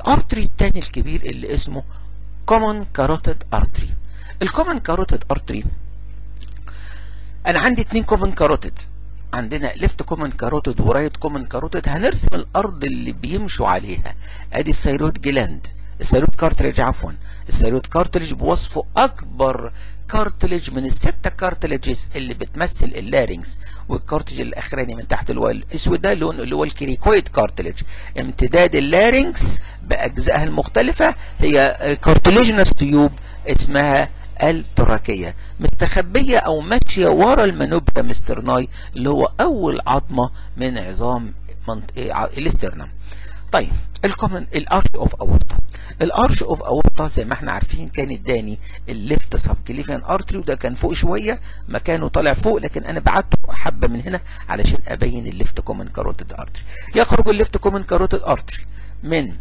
الارتري التاني الكبير اللي اسمه common carotid artery الكومن كاروتيد ارتري انا عندي اتنين كومن كاروتيد عندنا ليفت كومن كاروتيد ورايت كومن كاروتيد هنرسم الارض اللي بيمشوا عليها ادي الثيرويد جلاند الثيرويد كارتريج عفوا الثيرويد كارتريج بوصفه اكبر كارتلج من الستة كارتلجز اللي بتمثل اللارينكس والكارتلج الاخراني من تحت اللي هو الاسود ده لون اللي هو الكريكويد كارتلج امتداد اللارينكس باجزائها المختلفة هي كارتليجنس تيوب اسمها التراكية مستخبية او ماشية ورا المانوبرا مسترناي اللي هو اول عظمة من عظام منط... الاسترنم طيب الكومن الارش اوف اورتا الارش اوف اورتا زي ما احنا عارفين كان اداني الليفت سب كليفيان ارتري وده كان فوق شويه مكانه طالع فوق لكن انا بعته حبه من هنا علشان ابين الليفت كومن كاروتيد ارتري يخرج الليفت كومن كاروتيد ارتري من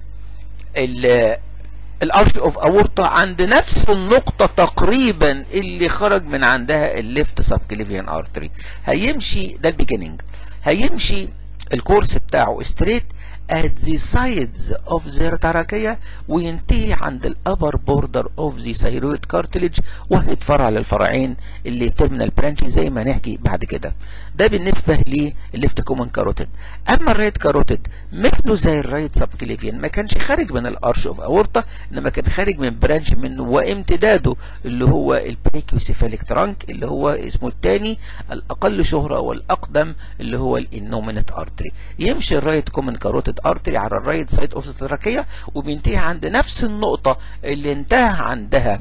الارش اوف اورتا عند نفس النقطه تقريبا اللي خرج من عندها الليفت سب كليفيان ارتري هيمشي ده البيجيننج هيمشي الكورس بتاعه ستريت at the sides of the تراكية وينتهي عند الأبر بوردر of the thyroid cartilage وهيتفرع للفرعين اللي terminal branch زي ما نحكي بعد كده ده بالنسبة للليفت كومن كاروتيد أما الرايت كاروتيد مثله زي الرايت سب كليفيان ما كانش خارج من الأرش اوف أورتا إنما كان خارج من برانش منه وامتداده اللي هو البريكيوسيفاليك ترانك اللي هو اسمه الثاني الأقل شهرة والأقدم اللي هو الانومينت ارتري يمشي الرايت كومن كاروتيد ارتري على الرايت سايد اوف التراكيه وبينتهي عند نفس النقطه اللي انتهى عندها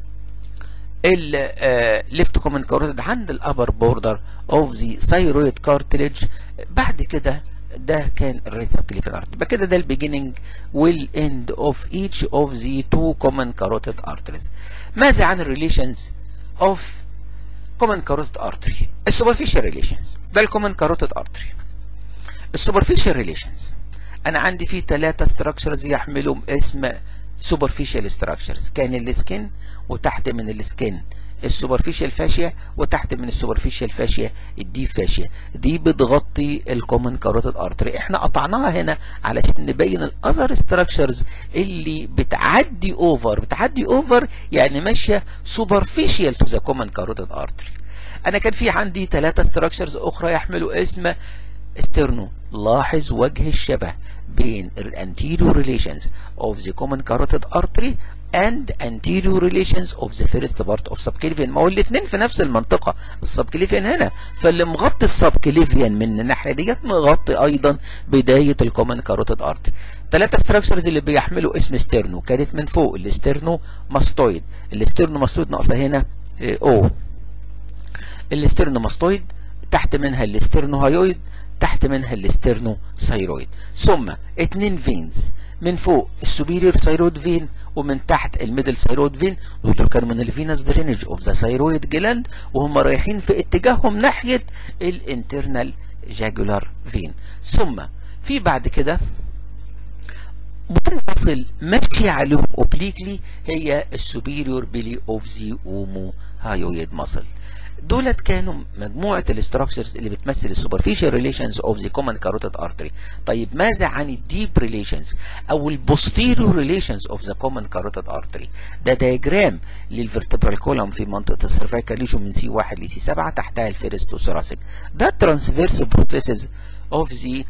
الليفت كومن كاروتيد عند الابر بوردر اوف ذا ثايرويد كارتليج بعد كده ده كان الرايت سبكليفيان ارتري يبقى كده ده البيجيننج والاند اوف ايتش اوف ذا تو كومن كاروتيد ارتريز ماذا عن الريليشنز اوف كومن كاروتيد ارتري السوبرفيشال ريليشنز ده الكومن كاروتيد ارتري السوبرفيشال ريليشنز انا عندي فيه ثلاثة ستراكشرز يحملوا اسم سوبرفيشال ستراكشرز كان السكن وتحت من السكن السوبرفيشال فاشيا وتحت من السوبرفيشال فاشيا الديب فاشيا دي بتغطي الكومن كاروتيد ارتري احنا قطعناها هنا علشان نبين الاذر ستراكشرز اللي بتعدي اوفر بتعدي اوفر يعني ماشيه سوبرفيشال تو ذا كومن كاروتيد ارتري انا كان في عندي ثلاثة ستراكشرز اخرى يحملوا اسم استرنو لاحظ وجه الشبه بين anterior relations of the common carotid artery and anterior relations of the first part of subclavian ما هو الاثنين في نفس المنطقة السبكليفيان هنا فاللي مغطي السبكليفيان من الناحية ديت مغطي ايضا بداية الكومن كاروتيد ارتري ثلاثة ستراكشرز اللي بيحملوا اسم ستيرنو كانت من فوق الاسترنو ماستويد الاسترنو ماستويد ناقصة هنا او الاسترنو ماستويد تحت منها الاسترنو هايويد تحت منها الاسترنو ثايرويد ثم اتنين فينز من فوق السوبيريور ثايرويد فين ومن تحت الميدل ثايرويد فين دول كانوا من الفينس درينج اوف ذا ثايرويد جلاند وهم رايحين في اتجاههم ناحيه الانترنال جاجولار فين ثم في بعد كده منفصل ماشي عليهم اوبليكلي هي السوبيريور بيلي اوف ذا اومو هايويد ماسل دولت كانوا مجموعة الاستراكشرز اللي بتمثل السوبرفيشال ريليشنز اوف ذا كومن كاروتيد ارتري طيب ماذا عن الديب ريليشنز او البوستيريور ريليشنز اوف ذا كومن كاروتيد ارتري ده دايجرام للفرتبرال كولوم في منطقة السيرفيكال ليجون من سي 1 لسي 7 تحتها الفيرست وثوراسيك ده الترانسفيرس بروسيسز اوف ذا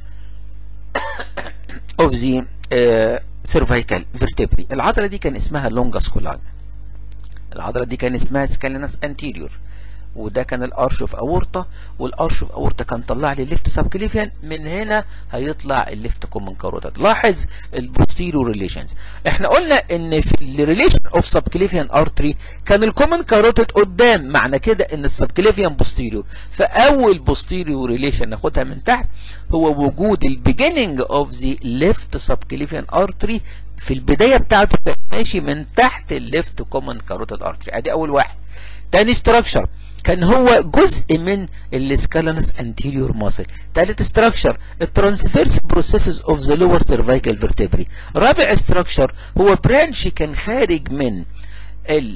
اوف ذا سيرفيكال فيرتبري العضلة دي كان اسمها لونجاس كولاي العضلة دي كان اسمها سكالينس انتيريور وده كان الارش اوف اورتا والارش اوف اورتا كان طلع لي الليفت سبكليفيان من هنا هيطلع الليفت كومن كاروتيد لاحظ البوستيريور ريليشنز احنا قلنا ان في الريليشن اوف سبكليفيان ارتري كان الكومن كاروتيد قدام معنى كده ان السبكليفيان بوستيريور فاول بوستيريور ريليشن ناخدها من تحت هو وجود البيجيننج اوف ذا ليفت سبكليفيان ارتري في البدايه بتاعته كان ماشي من تحت الليفت كومن كاروتيد ارتري ادي اول واحد تاني ستراكشر كان هو جزء من السكالانس انتيريور ماسل ثالث ستراكشر الترانسفيرس بروسيسز اوف ذا لور سيرفيكال فيرتبري رابع ستراكشر هو برانش كان خارج من ال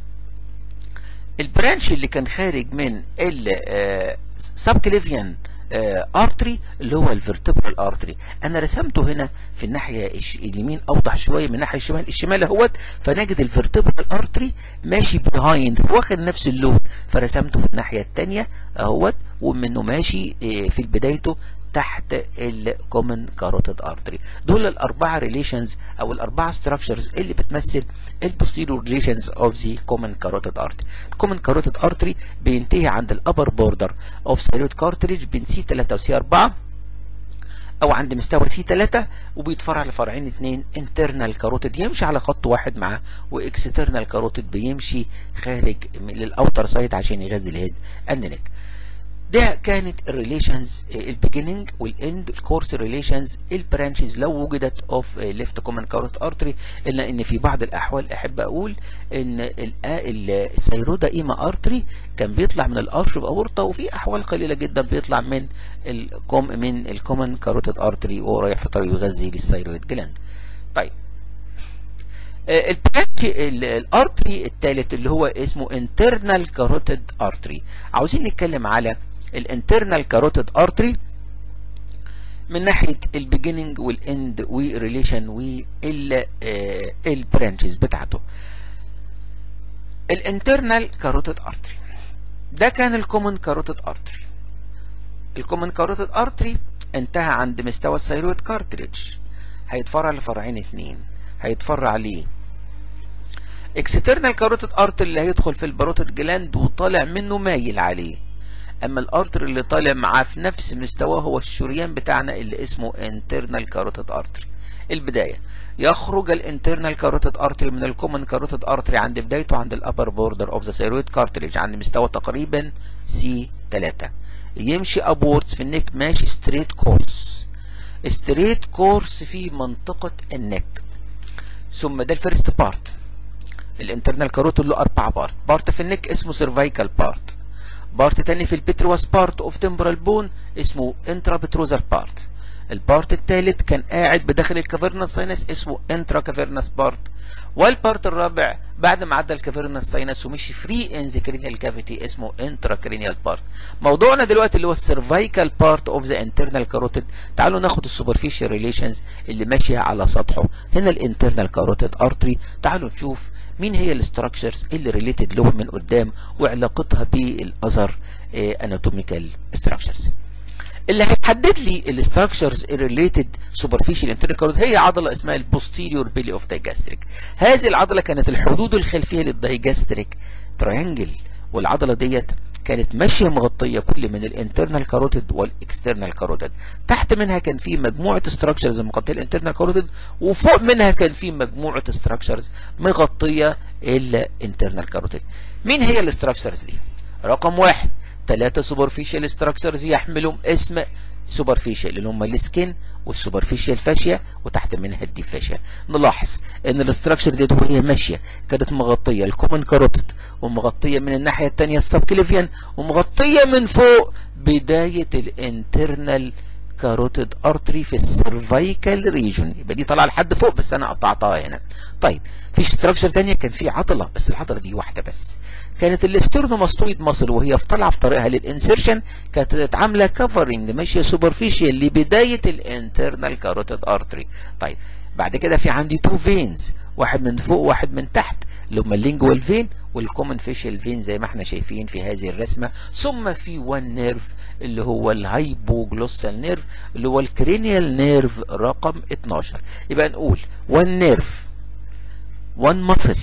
البرانش اللي كان خارج من ال سبكليفيان ارتري اللي هو الفرتبرال ارتري انا رسمته هنا في الناحيه اليمين اوضح شويه من الناحيه الشمال الشمال اهوت فنجد الفرتبرال ارتري ماشي بيهايند واخد نفس اللون فرسمته في الناحيه الثانيه اهوت ومنه ماشي في بدايته تحت الكومن كاروتيد ارتري دول الاربعه ريليشنز او الاربعه ستراكشرز اللي بتمثل البوستيريور ريليشنز اوف ذا كومن كاروتيد ارتري الكومن كاروتيد ارتري بينتهي عند الابر بوردر اوف سيرويد كارتريج بين سي 3 وسي 4 او عند مستوى سي 3 وبيتفرع لفرعين اثنين انترنال كاروتيد يمشي على خط واحد معاه واكسترنال كاروتيد بيمشي خارج للاوتر سايد عشان يغذي الهيد اند نيك ده كانت الريليشنز البيجيننج والاند الكورس ريليشنز البرانشز لو وجدت اوف ليفت كومن كاروت ارتري الا ان في بعض الاحوال احب اقول ان السيرودا ايما ارتري كان بيطلع من الارش في اورطه وفي احوال قليله جدا بيطلع من الكوم من الكومن كاروتيد ارتري وهو رايح في طريق يغذي للثيرويد جلاند طيب البرانش الارتري الثالث اللي هو اسمه انترنال كاروتيد ارتري عاوزين نتكلم على الانترنال كاروتيد ارتري من ناحيه البيجيننج والاند وريليشن والبرانشز بتاعته الانترنال كاروتيد ارتري ده كان الكومن كاروتيد ارتري الكومن كاروتيد ارتري انتهى عند مستوى الثيرويد كارتريدج هيتفرع لفرعين اتنين هيتفرع ليه اكسترنال كاروتيد ارتري اللي هيدخل في الباروتيد جلاند وطالع منه مايل عليه اما الارتر اللي طالع معاه في نفس مستواه هو الشريان بتاعنا اللي اسمه انترنال كاروتيد ارتري البدايه يخرج الانترنال كاروتيد ارتري من الكومن كاروتيد ارتري عند بدايته عند الابر بوردر اوف ذا ثيرويد كارتريج عند مستوى تقريبا سي 3 يمشي ابوردز في النك ماشي ستريت كورس ستريت كورس في منطقه النك ثم ده الفيرست بارت الانترنال كاروتيد له اربع بارت بارت في النك اسمه سيرفايكال بارت بارت تاني في البتروس بارت اوف تمبرال بون اسمه انترا بتروزال بارت البارت الثالث كان قاعد بداخل الكافيرنس ساينس اسمه انترا كافيرنس بارت والبارت الرابع بعد ما عدى الكافيرنس ساينس ومشي فري ان ذا كرينيال كافيتي اسمه انترا كرينيال بارت موضوعنا دلوقتي اللي هو السيرفايكال بارت اوف ذا انترنال كاروتيد تعالوا ناخد السوبرفيشال ريليشنز اللي ماشيه على سطحه هنا الانترنال كاروتيد ارتري تعالوا نشوف مين هي الاستراكشرز اللي ريليتد له من قدام وعلاقتها بالاذر اناتوميكال ستراكشرز اللي هيحدد لي الاستراكشرز الريليتد سوبرفيشال انترنال كاروتيد هي عضله اسمها البوستيريور بيلي اوف دايجاستريك هذه العضله كانت الحدود الخلفيه للدايجاستريك تريانجل والعضله ديت كانت ماشيه مغطيه كل من الانترنال كاروتيد والاكسترنال كاروتيد تحت منها كان في مجموعه ستراكشرز مغطيه الانترنال كاروتيد وفوق منها كان في مجموعه ستراكشرز مغطيه الانترنال كاروتيد مين هي الاستراكشرز دي رقم واحد ثلاثة سوبرفيشال ستراكشرز يحملهم اسم سوبرفيشال اللي هم السكين والسوبرفيشال فاشيا وتحت منها الديب فاشيا نلاحظ ان الاستراكشر ديت وهي ماشيه كانت مغطيه الكومن كاروتيد ومغطيه من الناحيه الثانيه السبكليفيان ومغطيه من فوق بدايه الانترنال كاروتيد ارتري في السيرفايكال ريجون يبقى دي طالعه لحد فوق بس انا قطعتها هنا طيب في ستراكشر ثانيه كان في عضله بس العضله دي واحده بس كانت الاسترنوماستويد ماسل وهي في طالعه في طريقها للانسيرشن كانت عامله كفرنج ماشيه سوبرفيشال لبدايه الانترنال كاروتيد ارتري طيب بعد كده في عندي تو فينز واحد من فوق واحد من تحت اللي هم اللينجوال فين والكومن فيشال فين زي ما احنا شايفين في هذه الرسمه ثم في وان نيرف اللي هو الهايبوجلوسال نيرف اللي هو الكرينيال نيرف رقم 12 يبقى نقول وان نيرف وان ماسل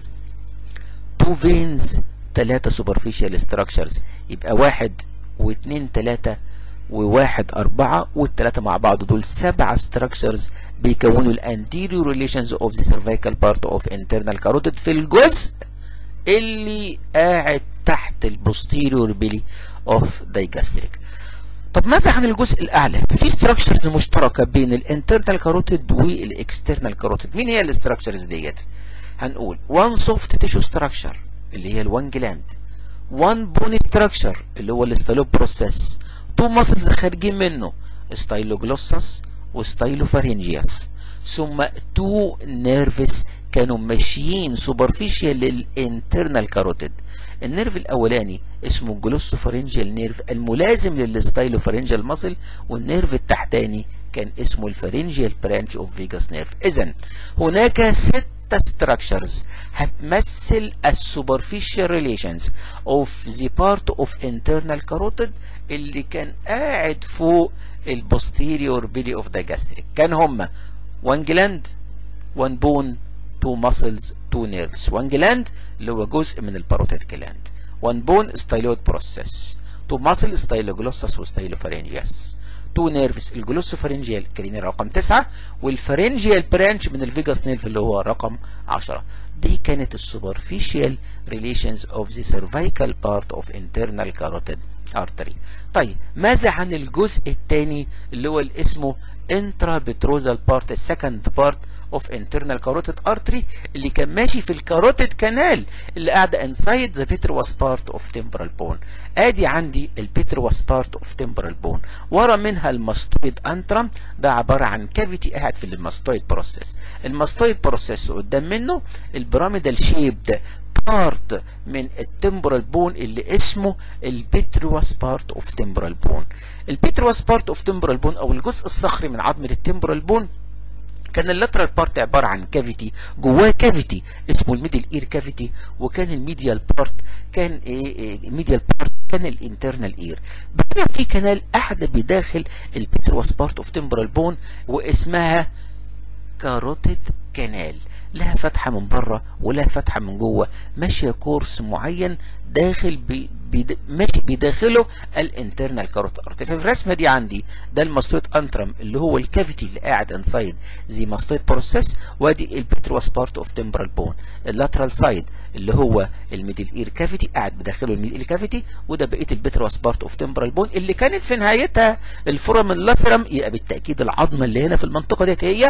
تو فينز ثلاثة سوبرفيشال ستراكشرز يبقى واحد واثنين ثلاثة وواحد أربعة والثلاثة مع بعض دول سبعة ستراكشرز بيكونوا الانتيريور ريليشنز اوف ذا سيرفيكال بارت اوف انترنال كاروتيد في الجزء اللي قاعد تحت البوستيريور بيلي اوف دايجاستريك طب ماذا عن الجزء الاعلى في ستراكشرز مشتركه بين الانترنال كاروتيد والاكسترنال كاروتيد مين هي الاستراكشرز ديت هنقول وان سوفت تيشو ستراكشر اللي هي الوان جلاند وان بوني ستراكشر اللي هو الاستالوب بروسيس تو ماسلز خارجين منه ستايلوجلوسس وستايلوفارينجياس ثم تو نيرفس كانوا ماشيين سوبرفيشال للانترنال كاروتيد النيرف الاولاني اسمه الجلوسوفارنجال نيرف الملازم للستايلوفارنجال ماسل والنيرف التحتاني كان اسمه الفارنجيال برانش اوف فيجاس نيرف اذا هناك ست structures هتمثل السوبرفيشال ريليشنز اوف ذا بارت اوف انترنال كاروتيد اللي كان قاعد فوق البوستيريور بيلي اوف ذا جاستريك كان هما وان جلاند وان بون تو ماسلز تو نيرفز وان جلاند اللي هو جزء من الباروتيد جلاند وان بون ستايلويد بروسيس تو ماسل ستايلوجلوسس وستايلوفارنجياس تو نيرفز الجلوسوفارنجيال كريني رقم 9 والفارنجيال برانش من الفيجاس نيرف اللي هو رقم 10 دي كانت السوبرفيشال ريليشنز اوف ذا سيرفيكال بارت اوف انترنال كاروتيد ارتري طيب ماذا عن الجزء الثاني اللي هو اللي اسمه انترا بتروزال بارت السكند بارت اوف انترنال كاروتيد ارتري اللي كان ماشي في الكاروتيد كانال اللي قاعده انسايد ذا بيترواس بارت اوف تمبرال بون ادي عندي البيترواس بارت اوف تمبرال بون ورا منها الماستويد انترم ده عباره عن كافيتي قاعد في الماستويد بروسيس الماستويد بروسيس قدام منه البيراميدال شيبد بارت من التمبرال بون اللي اسمه البيترواس بارت اوف تمبرال بون البيترواس بارت اوف تمبرال بون او الجزء الصخري من عظمه التمبرال بون كان اللاترال بارت عباره عن كافيتي جواه كافيتي اسمه الميدل اير كافيتي وكان الميديال بارت كان ايه الميديال بارت كان الانترنال اير بقى في كانال قاعده بداخل البيترواس بارت اوف تمبرال بون واسمها كاروتيد كانال لها فتحة من بره ولها فتحة من جوه ماشية كورس معين داخل بي بي ماشي بداخله الانترنال كاروت ارت في الرسمة دي عندي ده الماستويد انترم اللي هو الكافيتي اللي قاعد انسايد زي ماستويد بروسيس وادي البيتروس بارت اوف تمبرال بون اللاترال سايد اللي هو الميدل اير كافيتي قاعد بداخله الميدل كافيتي وده بقيه البيتروس بارت اوف تمبرال بون اللي كانت في نهايتها الفورم اللاسرم يبقى بالتاكيد العظمه اللي هنا في المنطقه ديت هي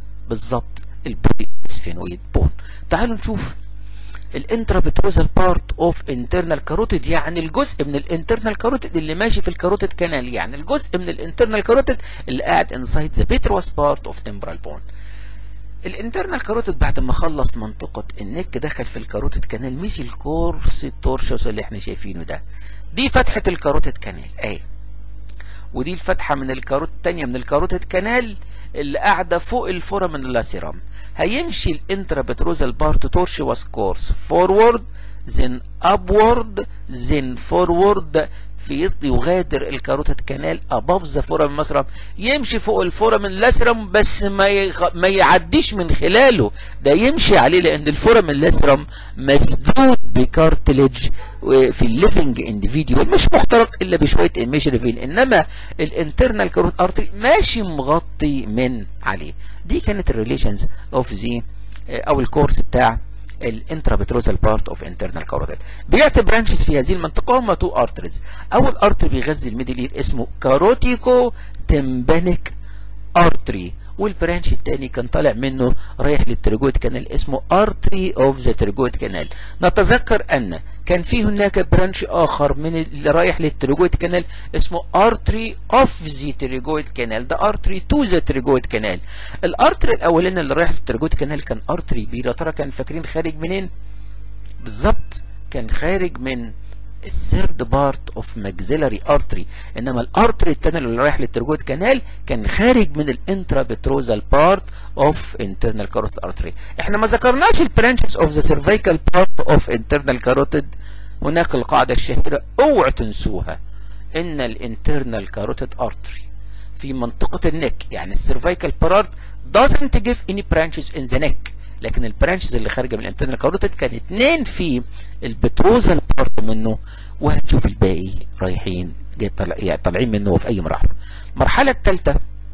بالظبط البولي سفينويد بون تعالوا نشوف الانترابيتروزال بارت اوف انترنال كاروتيد يعني الجزء من الانترنال كاروتيد اللي ماشي في الكاروتيد كانال يعني الجزء من الانترنال كاروتيد اللي قاعد انسايد ذا بيتروس بارت اوف تمبرال بون الانترنال كاروتيد بعد ما خلص منطقة النك دخل في الكاروتيد كانال مشي الكورس التورشوس اللي احنا شايفينه ده دي فتحة الكاروتيد كانال اهي ودي الفتحة من الكاروت التانية من الكاروتيد كانال اللي قاعدة فوق الفورامين اللاسيرام هيمشي الانترابتروزال بارت تورشوس كورس فورورد then upward then forward في يغادر الكاروتيد كانال above ذا فورامين مسرم يمشي فوق الفورامين لاسرم بس ما يغ... ما يعديش من خلاله ده يمشي عليه لان الفورامين لاسرم مسدود بكارتلج في الليفنج انديفيديوال مش محترق الا بشويه ايميجري انما الانترنال كاروت ارتري ماشي مغطي من عليه دي كانت الريليشنز اوف ذا او الكورس بتاع الانترابتروزال بارت اوف انترنال كاروتيد بيعطي برانشز في هذه المنطقه هم تو ارتريز اول ارتري بيغذي الميدل اير اسمه كاروتيكو تمبانيك ارتري والبرانش الثاني كان طالع منه رايح للتريجويد كانال اسمه ارتري اوف ذا تريجويد كانال نتذكر ان كان في هناك برانش اخر من اللي رايح للتريجويد كانال اسمه ارتري اوف ذا تريجويد كانال ده ارتري تو ذا تريجويد كانال الارتري الاولاني اللي رايح للتريجويد كانال كان ارتري بي يا ترى كان فاكرين خارج منين بالظبط كان خارج من الثيرد بارت اوف ماكسيلاري ارتري انما الارتري الثاني اللي رايح للترجويد كانال كان خارج من الانترا بتروزال بارت اوف انترنال كاروتيد ارتري احنا ما ذكرناش البرانشز اوف ذا سيرفيكال بارت اوف انترنال كاروتيد هناك القاعده الشهيره اوعوا تنسوها ان الانترنال كاروتيد ارتري في منطقه النك يعني السيرفيكال بارت doesn't give any branches in the neck لكن البرانشز اللي خارجه من الانترنال كاروتيد كان اتنين في البتروزال بارت منه وهتشوف الباقي رايحين جاي طلع يعني طالعين منه في اي مرحله المرحله الثالثه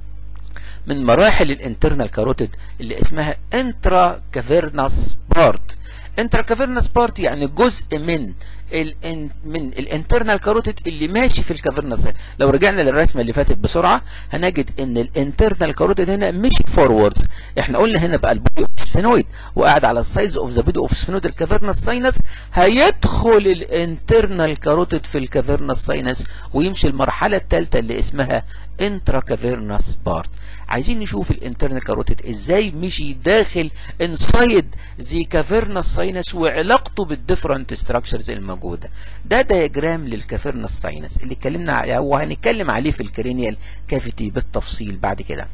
من مراحل الانترنال كاروتيد اللي اسمها انترا كافيرناس بارت انترا كافيرناس بارت يعني جزء من ال من الانترنال كاروتيد اللي ماشي في الكافيرنس لو رجعنا للرسمه اللي فاتت بسرعه هنجد ان الانترنال كاروتيد هنا مشي فوروردز احنا قلنا هنا بقى البودي اوف سفينويد وقاعد على السايز اوف ذا بودي اوف سفينويد الكافيرنس ساينس هيدخل الانترنال كاروتيد في الكافيرنس ساينس ويمشي المرحله الثالثه اللي اسمها انترا كافيرنس بارت عايزين نشوف الانترنال كاروتيد ازاي مشي داخل انسايد ذا كافيرنس ساينس وعلاقته بالديفرنت ستراكشرز الموجوده ده دياجرام للكافيرنس ساينس اللي اتكلمنا عليه وهنتكلم عليه في الكرينيال كافيتي بالتفصيل بعد كده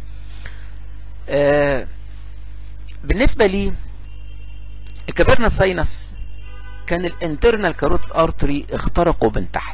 آه بالنسبه لي الكافيرنس ساينس كان الانترنال كاروتيد ارتري اخترقه من تحت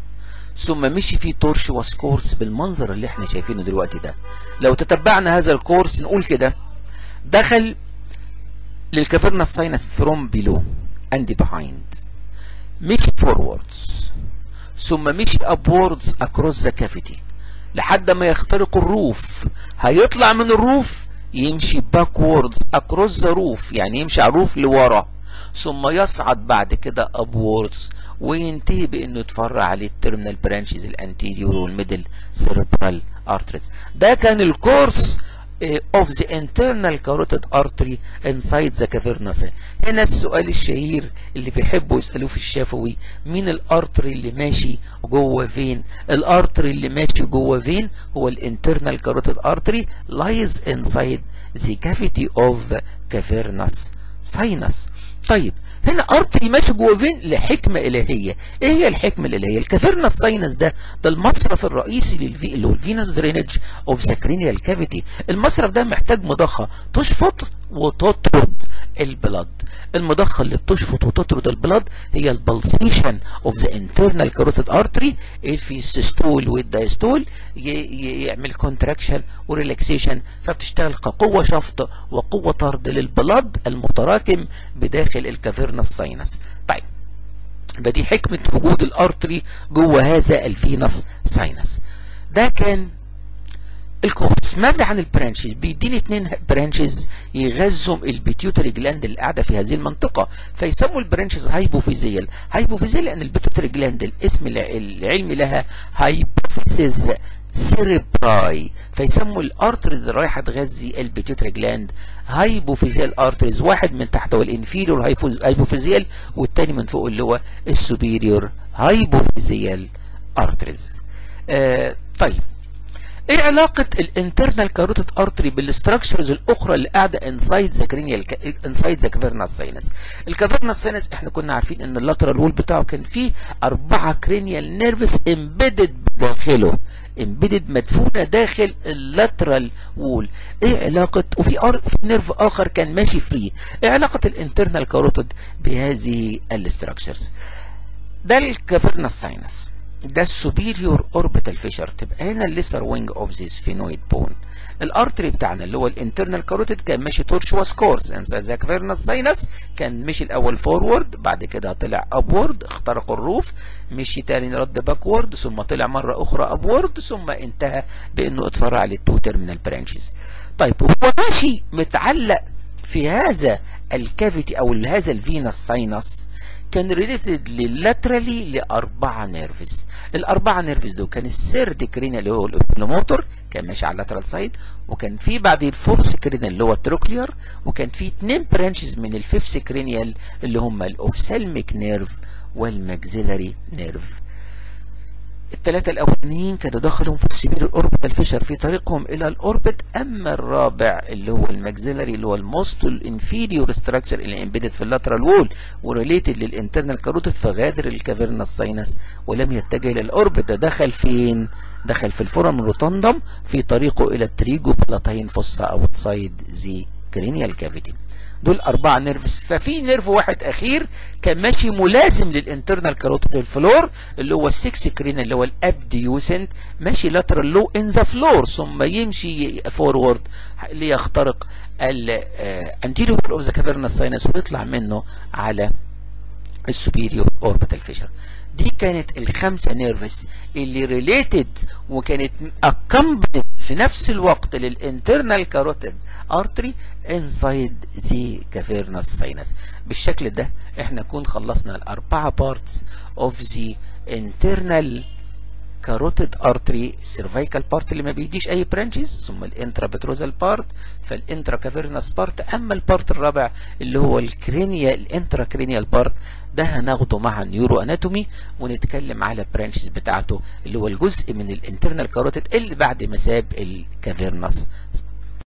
ثم مشي فيه تورشواس كورس بالمنظر اللي احنا شايفينه دلوقتي ده لو تتبعنا هذا الكورس نقول كده دخل للكافيرنس ساينس فروم بيلو اند بيهايند مشي فوروردز ثم مشي ابوردز اكروس ذا كافيتي لحد ما يخترق الروف هيطلع من الروف يمشي باكوردز اكروس ذا روف يعني يمشي على الروف لورا ثم يصعد بعد كده ابوردز وينتهي بانه يتفرع عليه التيرمينال برانشز الانتيريور والميدل سيربرال ارتريز ده كان الكورس of the internal carotid artery inside the cavernous هنا السؤال الشهير اللي بيحبوا يسألوه في الشفوي مين الارتري اللي ماشي جوه فين الارتري اللي ماشي جوه فين هو الانترنال carotid artery lies inside the cavity of cavernous sinus طيب هنا ارتري ماشي جوه فين لحكمه الهيه ايه هي الحكمه الالهيه الكافيرنس ساينس ده ده المصرف الرئيسي للفي اللي هو الفينس درينج اوف ساكرينيال كافيتي المصرف ده محتاج مضخه تشفط وتطرد البلد المضخه اللي بتشفط وتطرد البلد هي البلسيشن اوف ذا انترنال كاروتيد ارتري في السيستول والدايستول يعمل كونتراكشن وريلاكسيشن فبتشتغل كقوه شفط وقوه طرد للبلد المتراكم بداخل الكافيرنس ساينس طيب يبقى دي حكمه وجود الارتري جوه هذا الفينس ساينس ده كان الكورس ماذا عن البرانشز بيديني اتنين برانشز يغذوا البيتيوتري جلاند اللي قاعده في هذه المنطقه فيسموا البرانشز هايبوفيزيال هايبوفيزيال لان البيتيوتري جلاند الاسم العلمي لها هايبوفيزيز سيريبراي فيسموا الارتريز اللي رايحه تغذي البيتيوتري جلاند هايبوفيزيال ارتريز واحد من تحت هو الانفيريور هايبوفيزيال والتاني من فوق اللي هو السوبيريور هايبوفيزيال ارتريز آه طيب ايه علاقة الانترنال كاروتيد ارتري بالاستراكشرز الاخرى اللي قاعدة انسايد ذا كرينيال انسايد ذا كافيرنس ساينس الكافيرنس ساينس احنا كنا عارفين ان اللاترال وول بتاعه كان فيه اربعة كرينيال نيرفس امبيدد بداخله امبيدد مدفونة داخل اللاترال وول ايه علاقة وفي أر... في نيرف اخر كان ماشي فري ايه علاقة الانترنال كاروتيد بهذه الاستراكشرز ده الكافيرنس ساينس ده السوبيريور اوربيتال فيشر تبقى هنا الليسر وينج اوف ذيس فينويد بون الارتري بتاعنا اللي هو الانترنال كاروتيد كان ماشي تورشواس كورس انسى ذا كافيرنس ساينس كان مشي الاول فورورد بعد كده طلع ابورد اخترق الروف مشي تاني رد باكورد ثم طلع مره اخرى ابورد ثم انتهى بانه اتفرع للتو تيرمينال برانشز طيب هو ماشي متعلق في هذا الكافيتي او هذا الفينس ساينس كان ريليتد للاترالي لاربعه نيرفز الاربعه نيرفز دول كان السيرد كرينيال اللي هو الاوبلوموتور كان ماشي على اللاترال سايد وكان في بعدين الفورث كرينيال اللي هو التروكلير وكان في اثنين برانشز من الفيفث كرينيال اللي هم الاوفسالميك نيرف والماكسيلاري نيرف الثلاثة الأولانيين كانوا دخلهم في سبيل الأوربيتال فيشر في طريقهم إلى الأوربت أما الرابع اللي هو الماكسيلاري اللي هو الموست الانفيريور ستراكشر اللي امبيدد في اللاترال وول وريليتد للانترنال كاروتيد فغادر الكافيرنس ساينس ولم يتجه إلى الأوربت ده دخل فين؟ دخل في الفورم روتاندم في طريقه إلى التريجو بلاتين فوسا أوتسايد ذا كرينيال كافيتي دول أربعة نيرفز ففي نيرف واحد أخير كان ماشي ملازم للانترنال كاروتيد الفلور اللي هو السكس كرين اللي هو الابديوسنت ماشي لاترال لو ان ذا فلور ثم يمشي فورورد ليخترق الانتيريور اوف ذا كافيرنس ساينس ويطلع منه على السوبيريور اوربيتال فيشر دي كانت الخمسه نيرفز اللي ريليتد وكانت اكمبنت في نفس الوقت للانترنال كاروتيد ارتري انسايد ذا كافيرنس ساينس بالشكل ده احنا نكون خلصنا الاربعه بارتس اوف ذا انترنال كاروتيد ارتري سيرفيكال بارت اللي ما بيديش اي برانشز ثم الانترا بتروزال بارت فالانترا كافيرنس بارت اما البارت الرابع اللي هو الكرينيا الانترا كرينيال بارت ده هناخده مع النيورو اناتومي ونتكلم على برانشز بتاعته اللي هو الجزء من الانترنال كاروتيد اللي بعد ما ساب الكافيرنس